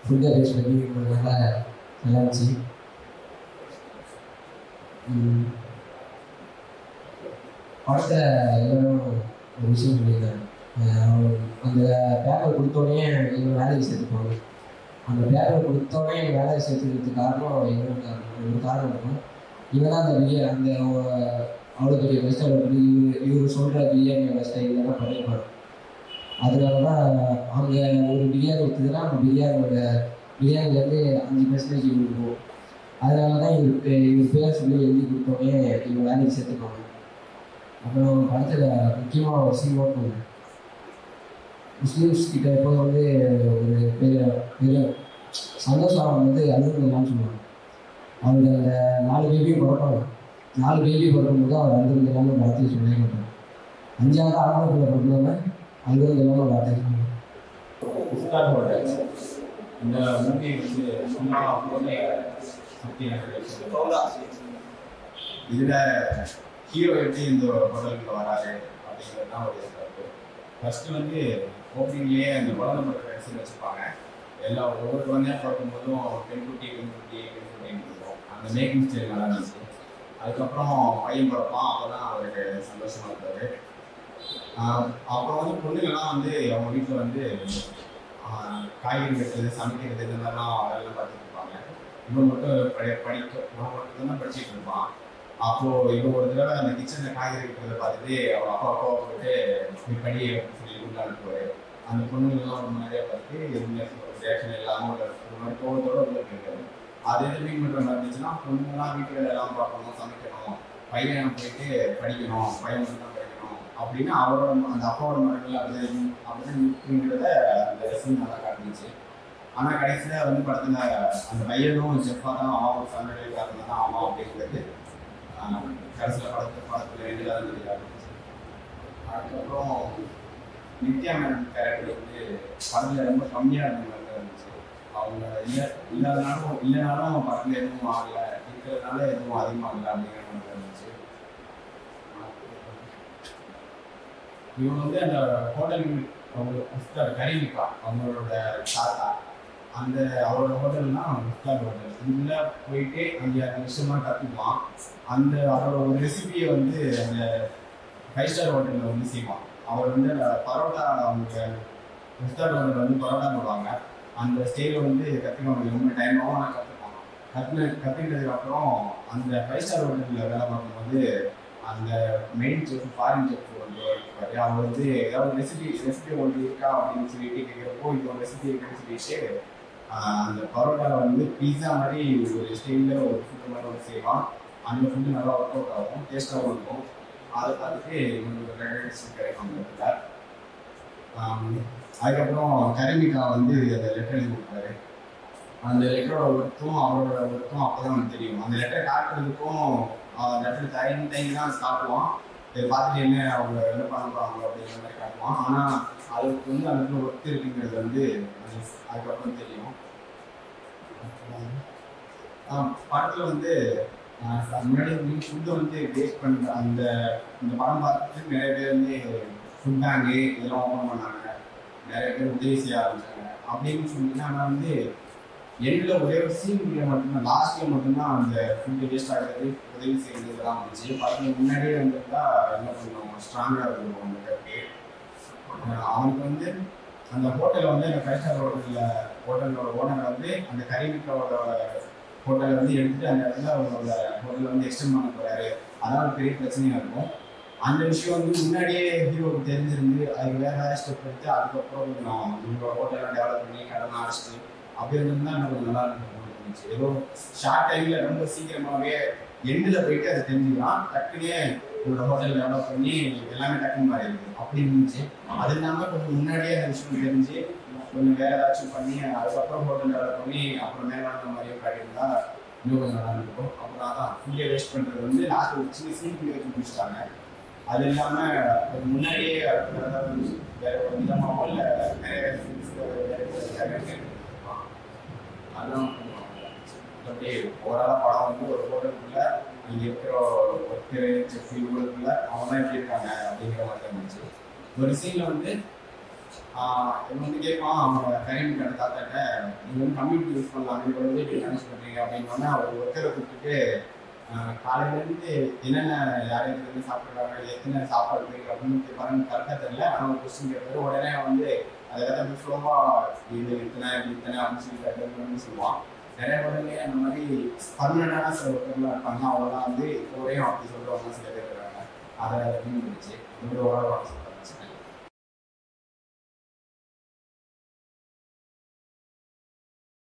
ஃபுட்டை பேஸ் பண்ணி கொஞ்சம் நல்லா நல்லா இருந்துச்சு ம். படத்தில் எல்லாரும் ஒரு விஷயம் சொல்லியிருந்தாங்க அஹ் அந்த பேப்பர் கொடுத்தோடனே எங்கள் வேலைக்கு சேர்த்துப்பாங்க அந்த பேப்பர் கொடுத்தோடனே எங்கள் வேலையை சேர்த்துக்கிறதுக்கு காரணம் எங்களுக்கு காரணம் ஒரு காரணம் இருக்கும் இவன் தான் அந்த பிரியாணி அந்த அஹ், அவ்வளோ பெரிய ரெஸ்டாரண்ட் வந்து இவர் இவர் சொல்கிற பிரியாணியோட ஸ்டைலில் தான் பண்ணியிருப்பாங்க அதனால தான் அவங்க ஒரு பிரியாணி கொடுத்ததுன்னா அந்த பிரியாணியோட பிரியாணிலேருந்து அஞ்சு பர்சன்டேஜ் இவருக்கு போகும் அதனால தான் இவருக்கு இவர் பேர் சொல்லி எழுதி கொடுத்தோடனே இவங்க வேலைக்கு சேர்த்துப்பாங்க அப்புறம் படத்தில் முக்கியமாக ஒரு சீன் நோட் பண்ணுங்க முஸ்லீம்ஸ் கிட்ட எப்போ வந்து ஒரு பெரிய பெரிய சந்தோஷம் வந்து அழுதுங்களான்னு சொல்லுவாங்க அவருக்கு அந்த நாலு பேபியும் பிறப்பாங்க நாலு பேபி பிறக்கும்போது அவர் அழுதுங்களான்னு ஒரு வார்த்தையை சொல்லவே மாட்டாங்க அஞ்சாவது ஆறாவது பிள்ளை பிறந்தவங்க அழுதுங்களான்னு ஒரு வார்த்தை சொல்லுவாங்க உஸ்தாத் ஹோட்டல் இந்த மூவி வந்து சும்மா பொண்ணை பற்றி எனக்கு இதில் ஹீரோ எப்படி இந்த ஹோட்டலுக்கு வராரு அப்படிங்கிறது தான் ஒரு கருத்து ஃபர்ஸ்ட் வந்து ஓப்பனிங்லேயே அந்த குழந்தை படுற கடைசியில் வச்சுருப்பாங்க எல்லா ஒவ்வொரு குழந்தையும் பார்க்கும்போதும் பெண்குட்டி பெண்குட்டி பெண்குட்டின்னு இருக்கும் அந்த மேக்கிங் ஸ்டைல் நல்லா இருந்துச்சு அதுக்கப்புறம் பையன் பிறப்பான் அப்போ தான் அவருக்கு சந்தோஷமாக இருக்காரு ஆஹ் அப்புறம் வந்து பொண்ணுங்கள்லாம் வந்து அவங்க வீட்டில் வந்து ஆஹ் காய்கறி வெட்டுறது சமைக்கிறது இந்த மாதிரிலாம் வேலை பார்த்துட்டு இருப்பாங்க இவன் மட்டும் படி படிக்க இவன் மட்டும் தான் படிச்சுட்டு இருப்பான் அப்போ இவன் ஒரு தடவை அந்த கிச்சனில் காய்கறி வெட்டுறதை பார்த்துட்டு அவன் அப்பா அப்பா போட்டு நீ படி அப்படின்னு சொல்லி உள்ள அனுப்புவாரு அந்த பொண்ணுங்கள்லாம் ஒரு மாதிரியா பார்த்து எதுவுமே ரியாக்ஷன் இல்லாமல் ஒரு ஒரு மாதிரி கோவத்தோட உள்ள போயிருக்காரு அது எது மீன் பண்ணுற மாதிரி இருந்துச்சுன்னா பொண்ணுங்களாம் வீட்டில் எல்லாம் பார்க்கணும் சமைக்கணும் பையன் போயிட்டு படிக்கணும் பையன் மட்டும் தான் படிக்கணும் அப்படின்னு அவரோட அந்த அப்பாவோட மனநிலை அப்படி அப்படின்னு இருக்குங்கிறத அந்த சீன் நல்லா காட்டுச்சு ஆனால் கடைசியில் வந்து படத்தில் அந்த பையனும் செஃப்பாக தான் ஆகும் ஃபேமிலி காரணம் தான் ஆகும் அப்படிங்கிறது கடைசியில் படத்து படத்தில் வேண்டியதாக தெரியாது அதுக்கப்புறம் நித்யா மேடம் கேரக்டர் வந்து படத்தில் ரொம்ப கம்மியாக இருந்த மாதிரி தான் இருந்துச்சு அவங்க இல்லை இல்லாதனாலும் இல்லைனாலும் படத்தில் எதுவும் ஆகலை இருக்கிறதுனால எதுவும் அதிகமாகல அப்படிங்கிற மாதிரி தான் இருந்துச்சு இவங்க வந்து அந்த ஹோட்டல் அவங்க மிஸ்டர் கரீமிகா அவங்களோட தாத்தா அந்த அவரோட ஹோட்டல்னா மிஸ்டர் ஹோட்டல் உள்ள போயிட்டு அங்கே அந்த விஷயமா கற்றுக்குவான் அந்த அவரோட ஒரு ரெசிபியை வந்து அந்த ஃபைவ் ஸ்டார் ஹோட்டலில் வந்து செய்வான் அவர் வந்து அந்த பரோட்டா அவங்க மிஸ்டர் ஹோட்டலில் வந்து பரோட்டா போடுவாங்க அந்த ஸ்டைலை வந்து கற்றுக்க ரொம்ப டைம் ஆகும் ஆனால் கற்றுப்பான் கற்றுன கற்றுக்கிட்டதுக்கு அப்புறம் அந்த ஃபைவ் ஸ்டார் ஹோட்டலில் வேலை பார்க்கும்போது அந்த மெயின் செஃப் ஃபாரின் செஃப் வந்து இருப்பாரு அவர் வந்து ஏதாவது ரெசிபி ரெசிபி ஒன்று இருக்கா அப்படின்னு சொல்லிட்டு கேட்குறப்போ இது ஒரு ரெசிபி இருக்குன்னு சொல்லிட்டு ஆஹ் அந்த பரோட்டாவை வந்து பீஸா மாதிரி ஒரு ஸ்டைலில் ஒரு ஃபுட்டு மாதிரி ஒன்று செய்வான் அந்த ஃபுட்டு நல்லா ஒர்க் அவுட் ஆகும் டேஸ்ட்டாகவும் இருக்கும் அதை பார்த்துட்டு இவங்களுக்கு ரெகனைசேஷன் கிடைக்கும் அந்த இடத்துல ஆம், அதுக்கப்புறம் கரிமிகா வந்து அந்த லெட்டர் எழுதி கொடுப்பாரு அந்த லெட்டரோட ஒர்த்தும் அவரோட ஒர்த்தும் அப்போ தான் எனக்கு தெரியும் அந்த லெட்டர் காட்டுறதுக்கும் லெட்டர் தயங்கி தயங்கி தான் காட்டுவான் இதை பார்த்துட்டு என்ன அவங்க என்ன பண்ண போகிறாங்க அப்படிங்கிற மாதிரி காட்டுவான் ஆனால் அதுக்கு வந்து அந்த இடத்துல ஒர்த்து இருக்குங்கிறது வந்து அது அதுக்கப்புறம் தெரியும் படத்தில் வந்து ஆஹ் முன்னாடி வந்து ஃபுட்டு வந்து வேஸ்ட் பண்ணுற அந்த இந்த படம் பார்த்துட்டு நிறைய பேர் வந்து ஃபுட் பேங்கு இதெல்லாம் ஓப்பன் பண்ணாங்க நிறைய பேர் உதவி செய்ய ஆரம்பிச்சாங்க அப்படின்னு சொன்னீங்கன்னா ஆனால் வந்து எண்டில் ஒரே ஒரு சீன் மட்டும்தான் லாஸ்ட்டில் மட்டும்தான் அந்த ஃபுட்டு வேஸ்ட் ஆகிறது உதவி செய்யறது இதெல்லாம் வந்துச்சு படத்தில் முன்னாடியே வந்திருந்தா என்ன கொஞ்சம் ஸ்ட்ராங்காக இருக்கும் அந்த கருத்து ஆஹ் அவனுக்கு வந்து அந்த ஹோட்டலில் வந்து அந்த ஃபைவ் ஸ்டார் ஹோட்டலில் ஹோட்டலோட ஓனர் வந்து அந்த கரிமிக்காவோட ஹோட்டலை வந்து எடுத்துட்டு அந்த இடத்துல அவங்களோட ஹோட்டலில் வந்து எக்ஸ்டெண்ட் பண்ண போறாரு அதான் ஒரு பெரிய பிரச்சனையாக இருக்கும் அந்த விஷயம் வந்து முன்னாடியே ஹீரோவுக்கு தெரிஞ்சிருந்து அதுக்கு வேற ஏதாவது ஸ்டெப் எடுத்து அதுக்கப்புறம் நான் உங்களோட ஹோட்டலை டெவலப் பண்ணி கடனை அடைச்சிட்டு அப்படி இருந்திருந்தா இன்னும் கொஞ்சம் நல்லா இருக்கும் தோணுச்சு ஏதோ ஷார்ட் டைமில் ரொம்ப சீக்கிரமாகவே எண்டில் போயிட்டு அதை தெரிஞ்சுக்கலாம் டக்குனே உங்களோட ஹோட்டல் டெவலப் பண்ணி எல்லாமே டக்குன்னு மாறிடுது அப்படி இருந்துச்சு அது இல்லாமல் கொஞ்சம் முன்னாடியே அந்த விஷயம் தெரிஞ்சு கொஞ்சம் வேற ஏதாச்சும் பண்ணி அதுக்கப்புறம் ஹோட்டல் டெவலப் பண்ணி அப்புறம் மேலான மாதிரியும் காட்டியிருந்தா இன்னும் கொஞ்சம் நல்லா இருக்கும் அப்புறம் அதான் ஃபுல்லே வேஸ்ட் பண்ணுறது வந்து லாஸ்ட் ஒரு சின்ன சீன் பண்ணி வச்சு முடிச்சிட்டாங்க அது இல்லாமல் கொஞ்சம் முன்னாடியே அடுத்த ஏதாவது வேற ஒரு விதமாகவோ இல்லை நிறைய scenes வேற வேற வேற அதான் கொஞ்சம் அப்படியே ஓவராலாக படம் வந்து ஒரு ஹோட்டலுக்குள்ள அங்கே இருக்கிற ஒருத்தர் செஃப் இவங்களுக்குள்ள அவங்க தான் எப்படி இருக்காங்க அப்படிங்கிற மாதிரி தான் இருந்துச்சு ஒரு சீனில் வந்து ஆஹ் இவன் வந்து கேட்பான் அவங்க கையன் கடை தாத்தாட்ட நீங்கள் வந்து கம்ப்யூட்டர் யூஸ் பண்ணலாம் நீங்கள் வந்து இப்படி நினச்சி பண்ணுறீங்க அப்படின்னோடனே அவர் ஒருத்தரை கூப்பிட்டுட்டு ஆஹ் காலையிலேருந்து என்னென்ன யார் எதுன்னு சாப்பிட்றாங்க எத்தனை சாப்பாடு இருக்கு அப்படின்னு கேட்பாருன்னு கரெக்டாக தெரியல ஆனால் ஒரு கொஸ்டின் கேட்பாரு உடனே வந்து அதை கற்று ஸ்லோவாக இது இத்தனை இப்படி இத்தனை அப்படின்னு சொல்லி கற்றுக்கணும்னு சொல்லுவான் நிறைய உடனே அந்த மாதிரி பர்மனண்டான சில ஒருத்தர்லாம் இருப்பாங்க அவங்களாம் வந்து இப்போ வரையும் அப்படி சொல்கிறவங்க சில பேர் இருக்காங்க அதை மீன் பிடிச்சி இந்த ஒரு வாரம்